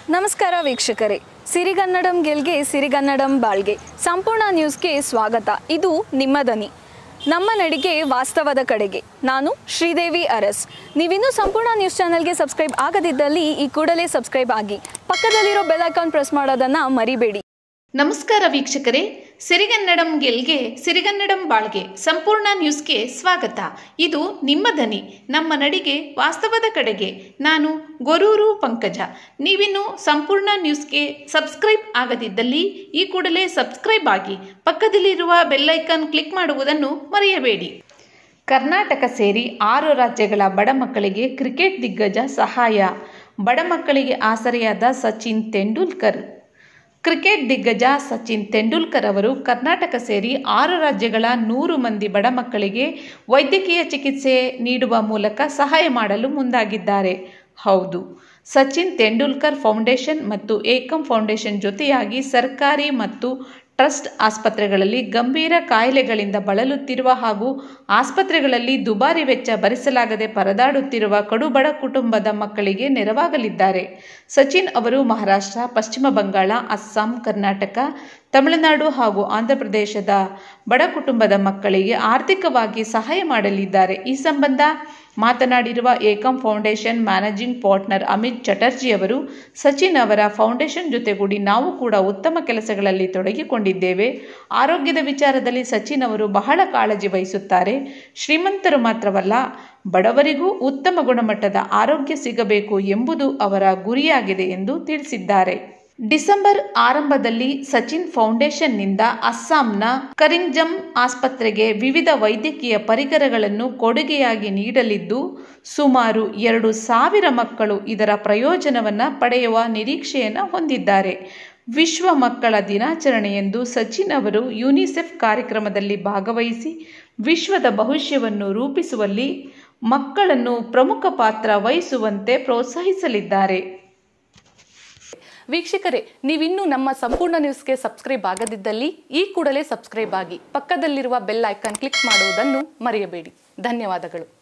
ನಮಸ್ಕಾರ ವೀಕ್ಷಕರೇ ಸಿರಿಗನ್ನಡಂ ಗೆಲ್ಗೆ ಸಿರಿಗನ್ನಡಂ ಬಾಳ್ಗೆ ಸಂಪೂರ್ಣ ನ್ಯೂಸ್ಗೆ ಸ್ವಾಗತ ಇದು ನಿಮ್ಮ ದನಿ ನಮ್ಮ ನಡಿಗೆ ವಾಸ್ತವದ ಕಡೆಗೆ ನಾನು ಶ್ರೀದೇವಿ ಅರಸ್ ನೀವಿನ್ನೂ ಸಂಪೂರ್ಣ ನ್ಯೂಸ್ ಚಾನೆಲ್ಗೆ ಸಬ್ಸ್ಕ್ರೈಬ್ ಆಗದಿದ್ದಲ್ಲಿ ಈ ಕೂಡಲೇ ಸಬ್ಸ್ಕ್ರೈಬ್ ಆಗಿ ಪಕ್ಕದಲ್ಲಿರೋ ಬೆಲ್ ಐಕಾನ್ ಪ್ರೆಸ್ ಮಾಡೋದನ್ನು ಮರಿಬೇಡಿ ನಮಸ್ಕಾರ ವೀಕ್ಷಕರೇ ಸಿರಿಗನ್ನಡಂ ಗೆಲ್ಗೆ ಸಿರಿಗನ್ನಡಂ ಬಾಳ್ಗೆ ಸಂಪೂರ್ಣ ನ್ಯೂಸ್ಗೆ ಸ್ವಾಗತ ಇದು ನಿಮ್ಮ ದನಿ ನಮ್ಮ ನಡಿಗೆ ವಾಸ್ತವದ ಕಡೆಗೆ ನಾನು ಗೊರೂರು ಪಂಕಜ ನೀವಿನ್ನು ಸಂಪೂರ್ಣ ನ್ಯೂಸ್ಗೆ ಸಬ್ಸ್ಕ್ರೈಬ್ ಆಗದಿದ್ದಲ್ಲಿ ಈ ಕೂಡಲೇ ಸಬ್ಸ್ಕ್ರೈಬ್ ಆಗಿ ಪಕ್ಕದಲ್ಲಿರುವ ಬೆಲ್ಲೈಕನ್ ಕ್ಲಿಕ್ ಮಾಡುವುದನ್ನು ಮರೆಯಬೇಡಿ ಕರ್ನಾಟಕ ಸೇರಿ ಆರು ರಾಜ್ಯಗಳ ಬಡ ಮಕ್ಕಳಿಗೆ ಕ್ರಿಕೆಟ್ ದಿಗ್ಗಜ ಸಹಾಯ ಬಡ ಮಕ್ಕಳಿಗೆ ಆಸರೆಯಾದ ಸಚಿನ್ ತೆಂಡೂಲ್ಕರ್ ಕ್ರಿಕೆಟ್ ದಿಗ್ಗಜ ಸಚಿನ್ ತೆಂಡೂಲ್ಕರ್ ಅವರು ಕರ್ನಾಟಕ ಸೇರಿ ಆರು ರಾಜ್ಯಗಳ ನೂರು ಮಂದಿ ಬಡ ಮಕ್ಕಳಿಗೆ ವೈದ್ಯಕೀಯ ಚಿಕಿತ್ಸೆ ನೀಡುವ ಮೂಲಕ ಸಹಾಯ ಮಾಡಲು ಮುಂದಾಗಿದ್ದಾರೆ ಹೌದು ಸಚಿನ್ ತೆಂಡೂಲ್ಕರ್ ಫೌಂಡೇಶನ್ ಮತ್ತು ಏಕಂ ಫೌಂಡೇಶನ್ ಜೊತೆಯಾಗಿ ಸರ್ಕಾರಿ ಮತ್ತು ಟ್ರಸ್ಟ್ ಆಸ್ಪತ್ರೆಗಳಲ್ಲಿ ಗಂಭೀರ ಕಾಯಿಲೆಗಳಿಂದ ಬಳಲುತ್ತಿರುವ ಹಾಗೂ ಆಸ್ಪತ್ರೆಗಳಲ್ಲಿ ದುಬಾರಿ ವೆಚ್ಚ ಭರಿಸಲಾಗದೆ ಪರದಾಡುತ್ತಿರುವ ಕಡುಬಡ ಕುಟುಂಬದ ಮಕ್ಕಳಿಗೆ ನೆರವಾಗಲಿದ್ದಾರೆ ಸಚಿನ್ ಅವರು ಮಹಾರಾಷ್ಟ್ರ ಪಶ್ಚಿಮ ಬಂಗಾಳ ಅಸ್ಸಾಂ ಕರ್ನಾಟಕ ತಮಿಳುನಾಡು ಹಾಗೂ ಆಂಧ್ರಪ್ರದೇಶದ ಬಡ ಕುಟುಂಬದ ಮಕ್ಕಳಿಗೆ ಆರ್ಥಿಕವಾಗಿ ಸಹಾಯ ಮಾಡಲಿದ್ದಾರೆ ಈ ಸಂಬಂಧ ಮಾತನಾಡಿರುವ Ekam foundation managing partner Amit Chatterjee ಅವರು ಸಚಿನ್ ಅವರ ಫೌಂಡೇಶನ್ ಜೊತೆಗೂಡಿ ನಾವು ಕೂಡ ಉತ್ತಮ ಕೆಲಸಗಳಲ್ಲಿ ತೊಡಗಿಕೊಂಡಿದ್ದೇವೆ ಆರೋಗ್ಯದ ವಿಚಾರದಲ್ಲಿ ಸಚಿನ್ ಅವರು ಬಹಳ ಕಾಳಜಿ ವಹಿಸುತ್ತಾರೆ ಶ್ರೀಮಂತರು ಮಾತ್ರವಲ್ಲ ಬಡವರಿಗೂ ಉತ್ತಮ ಗುಣಮಟ್ಟದ ಆರೋಗ್ಯ ಸಿಗಬೇಕು ಎಂಬುದು ಅವರ ಗುರಿಯಾಗಿದೆ ಎಂದು ತಿಳಿಸಿದ್ದಾರೆ ಡಿಸೆಂಬರ್ ಆರಂಭದಲ್ಲಿ ಸಚಿನ್ ಫೌಂಡೇಶನ್ನಿಂದ ಅಸ್ಸಾಂನ ಕರಿಂಜಮ್ ಆಸ್ಪತ್ರೆಗೆ ವಿವಿಧ ವೈದ್ಯಕೀಯ ಪರಿಕರಗಳನ್ನು ಕೊಡುಗೆಯಾಗಿ ನೀಡಲಿದ್ದು ಸುಮಾರು ಎರಡು ಸಾವಿರ ಮಕ್ಕಳು ಇದರ ಪ್ರಯೋಜನವನ್ನು ಪಡೆಯುವ ನಿರೀಕ್ಷೆಯನ್ನು ಹೊಂದಿದ್ದಾರೆ ವಿಶ್ವ ಮಕ್ಕಳ ದಿನಾಚರಣೆಯಂದು ಸಚಿನ್ ಅವರು ಯುನಿಸೆಫ್ ಕಾರ್ಯಕ್ರಮದಲ್ಲಿ ಭಾಗವಹಿಸಿ ವಿಶ್ವದ ಭವಿಷ್ಯವನ್ನು ರೂಪಿಸುವಲ್ಲಿ ಮಕ್ಕಳನ್ನು ಪ್ರಮುಖ ಪಾತ್ರ ವಹಿಸುವಂತೆ ಪ್ರೋತ್ಸಾಹಿಸಲಿದ್ದಾರೆ ವೀಕ್ಷಕರೇ ನೀವಿನ್ನೂ ನಮ್ಮ ಸಂಪೂರ್ಣ ನ್ಯೂಸ್ಗೆ ಸಬ್ಸ್ಕ್ರೈಬ್ ಆಗದಿದ್ದಲ್ಲಿ ಈ ಕೂಡಲೇ ಸಬ್ಸ್ಕ್ರೈಬ್ ಆಗಿ ಪಕ್ಕದಲ್ಲಿರುವ ಬೆಲ್ ಐಕಾನ್ ಕ್ಲಿಕ್ ಮಾಡುವುದನ್ನು ಮರೆಯಬೇಡಿ ಧನ್ಯವಾದಗಳು